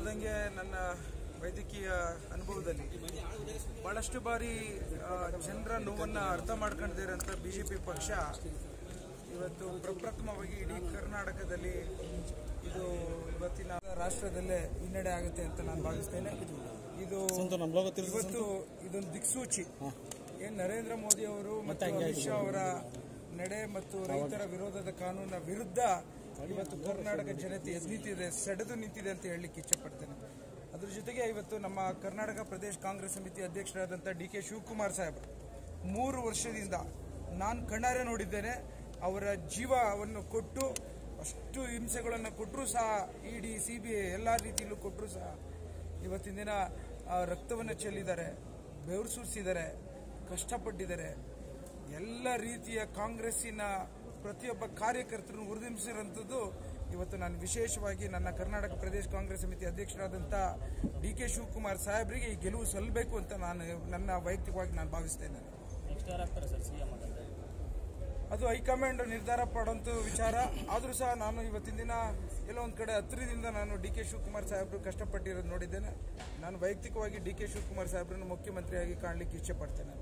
ನೋಡ್ದಂಗೆ ನನ್ನ ವೈದ್ಯಕೀಯ ಅನುಭವದಲ್ಲಿ ಬಹಳಷ್ಟು ಬಾರಿ ಜನರ ನೋವನ್ನು ಅರ್ಥ ಮಾಡ್ಕೊಂಡಿದೆ ಇರೋಂಥ ಬಿ ಜೆ ಪಿ ಪಕ್ಷ ಇವತ್ತು ಪ್ರಪ್ರಥಮವಾಗಿ ಇಡೀ ಕರ್ನಾಟಕದಲ್ಲಿ ಇದು ಇವತ್ತಿನ ರಾಷ್ಟ್ರದಲ್ಲೇ ಹಿನ್ನಡೆ ಆಗುತ್ತೆ ಅಂತ ನಾನು ಭಾವಿಸ್ತೇನೆ ಇದು ಇವತ್ತು ಇದೊಂದು ದಿಕ್ಸೂಚಿ ಏನ್ ನರೇಂದ್ರ ಮೋದಿ ಅವರು ಮತ್ತು ಅಮಿತ್ ಶಾ ಅವರ ನಡೆ ಮತ್ತು ರೈತರ ವಿರೋಧದ ಕಾನೂನಿನ ವಿರುದ್ಧ ಇವತ್ತು ಕರ್ನಾಟಕ ಜನತೆ ಎದ್ದು ನಿಂತಿದೆ ಸೆಡೆದು ನಿಂತಿದೆ ಅಂತ ಹೇಳಲಿಕ್ಕೆ ಇಚ್ಛಪಡ್ತೇನೆ ಅದ್ರ ಜೊತೆಗೆ ಇವತ್ತು ನಮ್ಮ ಕರ್ನಾಟಕ ಪ್ರದೇಶ ಕಾಂಗ್ರೆಸ್ ಸಮಿತಿ ಅಧ್ಯಕ್ಷರಾದಂಥ ಡಿ ಕೆ ಶಿವಕುಮಾರ್ ಸಾಹೇಬ್ ಮೂರು ವರ್ಷದಿಂದ ನಾನು ಕಣ್ಣಾರೆ ನೋಡಿದ್ದೇನೆ ಅವರ ಜೀವವನ್ನು ಕೊಟ್ಟು ಅಷ್ಟು ಹಿಂಸೆಗಳನ್ನು ಕೊಟ್ಟರೂ ಸಹ ಇಡಿ ಸಿ ಬಿ ಐ ಎಲ್ಲ ರೀತಿಯಲ್ಲೂ ಕೊಟ್ಟರೂ ಸಹ ಇವತ್ತಿನ ದಿನ ಆ, ರಕ್ತವನ್ನು ಚೆಲ್ಲಿದ್ದಾರೆ ಬೆವರು ಸುರಿಸಿದ್ದಾರೆ ಕಷ್ಟಪಟ್ಟಿದ್ದಾರೆ ಎಲ್ಲ ರೀತಿಯ ಕಾಂಗ್ರೆಸ್ಸಿನ ಪ್ರತಿಯೊಬ್ಬ ಕಾರ್ಯಕರ್ತರನ್ನು ಹುರಿದುಂಬಿಸಿರೋಂಥದ್ದು ಇವತ್ತು ನಾನು ವಿಶೇಷವಾಗಿ ನನ್ನ ಕರ್ನಾಟಕ ಪ್ರದೇಶ ಕಾಂಗ್ರೆಸ್ ಸಮಿತಿ ಅಧ್ಯಕ್ಷರಾದಂಥ ಡಿ ಕೆ ಶಿವಕುಮಾರ್ ಸಾಹೇಬರಿಗೆ ಈ ಗೆಲುವು ಸಲ್ಲಬೇಕು ಅಂತ ನಾನು ನನ್ನ ವೈಯಕ್ತಿಕವಾಗಿ ನಾನು ಭಾವಿಸ್ತೇನೆ ನೆಕ್ಸ್ಟ್ ಯಾರು ಆಗ್ತಾರೆ ಸರ್ ಸಿ ಎಂ ಅಂತಂದ್ರೆ ಅದು ಹೈಕಮಾಂಡ್ ನಿರ್ಧಾರ ಪಡೋಂಥ ವಿಚಾರ ಆದರೂ ಸಹ ನಾನು ಇವತ್ತಿನ ದಿನ ಎಲ್ಲೋ ಒಂದು ಕಡೆ ಹತ್ತಿರದಿಂದ ನಾನು ಡಿ ಕೆ ಶಿವಕುಮಾರ್ ಸಾಹೇಬರು ಕಷ್ಟಪಟ್ಟಿರೋದು ನೋಡಿದ್ದೇನೆ ನಾನು ವೈಯಕ್ತಿಕವಾಗಿ ಡಿ ಕೆ ಶಿವಕುಮಾರ್ ಸಾಹೇಬ್ರನ್ನು ಮುಖ್ಯಮಂತ್ರಿಯಾಗಿ ಕಾಣಲಿಕ್ಕೆ ಇಚ್ಛೆಪಡ್ತೇನೆ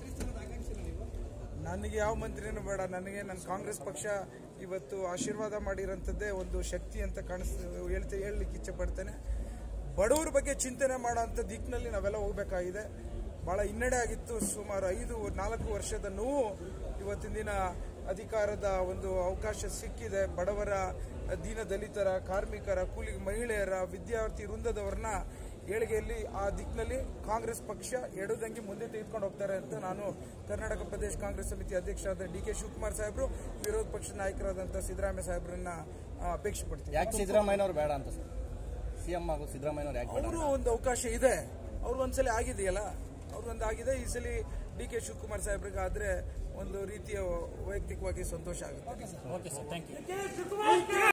ನನಗೆ ಯಾವ ಮಂತ್ರಿನೂ ಬೇಡ ನನಗೆ ನನ್ನ ಕಾಂಗ್ರೆಸ್ ಪಕ್ಷ ಇವತ್ತು ಆಶೀರ್ವಾದ ಮಾಡಿರೋಂಥದ್ದೇ ಒಂದು ಶಕ್ತಿ ಅಂತ ಕಾಣಿಸ್ ಹೇಳ್ತಾ ಹೇಳಲಿಕ್ಕೆ ಇಚ್ಛೆಪಡ್ತೇನೆ ಬಡವರ ಬಗ್ಗೆ ಚಿಂತನೆ ಮಾಡೋಂಥ ದಿಕ್ಕಿನಲ್ಲಿ ನಾವೆಲ್ಲ ಹೋಗಬೇಕಾಗಿದೆ ಭಾಳ ಹಿನ್ನಡೆ ಆಗಿತ್ತು ಸುಮಾರು ಐದು ನಾಲ್ಕು ವರ್ಷದ ನೋವು ಇವತ್ತಿನ ದಿನ ಅಧಿಕಾರದ ಒಂದು ಅವಕಾಶ ಸಿಕ್ಕಿದೆ ಬಡವರ ದೀನ ದಲಿತರ ಕಾರ್ಮಿಕರ ಕೂಲಿ ಮಹಿಳೆಯರ ವಿದ್ಯಾರ್ಥಿ ವೃಂದದವರನ್ನ ಏಳಿಗೆಯಲ್ಲಿ ಆ ದಿಕ್ಕಿನಲ್ಲಿ ಕಾಂಗ್ರೆಸ್ ಪಕ್ಷ ಎಡದಂಗೆ ಮುಂದೆ ತೆಗೆದುಕೊಂಡು ಹೋಗ್ತಾರೆ ಅಂತ ನಾನು ಕರ್ನಾಟಕ ಪ್ರದೇಶ ಕಾಂಗ್ರೆಸ್ ಸಮಿತಿ ಅಧ್ಯಕ್ಷರಾದ ಡಿ ಕೆ ಶಿವಕುಮಾರ್ ಸಾಹೇಬರು ವಿರೋಧ ಪಕ್ಷದ ನಾಯಕರಾದಂಥ ಸಿದ್ದರಾಮಯ್ಯ ಸಾಹೇಬ್ರನ್ನ ಆ, ಅಪೇಕ್ಷೆ ಪಡ್ತೀನಿ ಯಾಕೆ ಸಿದ್ದರಾಮಯ್ಯನವ್ರು ಬೇಡ ಅಂತ ಸರ್ ಸಿಎಂ ಹಾಗೂ ಸಿದ್ದರಾಮಯ್ಯನವ್ರು ಯಾಕೆ ಬೇಡ ಅವರು ಒಂದು ಅವಕಾಶ ಇದೆ ಅವ್ರು ಒಂದ್ಸಲಿ ಆಗಿದೆಯಲ್ಲ ಅವ್ರಿಗೊಂದು ಆಗಿದೆ ಈ ಸಲ ಡಿ ಕೆ ಶಿವಕುಮಾರ್ ಸಾಹೇಬ್ರಿಗೆ ಆದ್ರೆ ಒಂದು ರೀತಿಯ ವೈಯಕ್ತಿಕವಾಗಿ ಸಂತೋಷ ಆಗುತ್ತೆ ಓಕೆ ಸರ್ ಥ್ಯಾಂಕ್ ಯು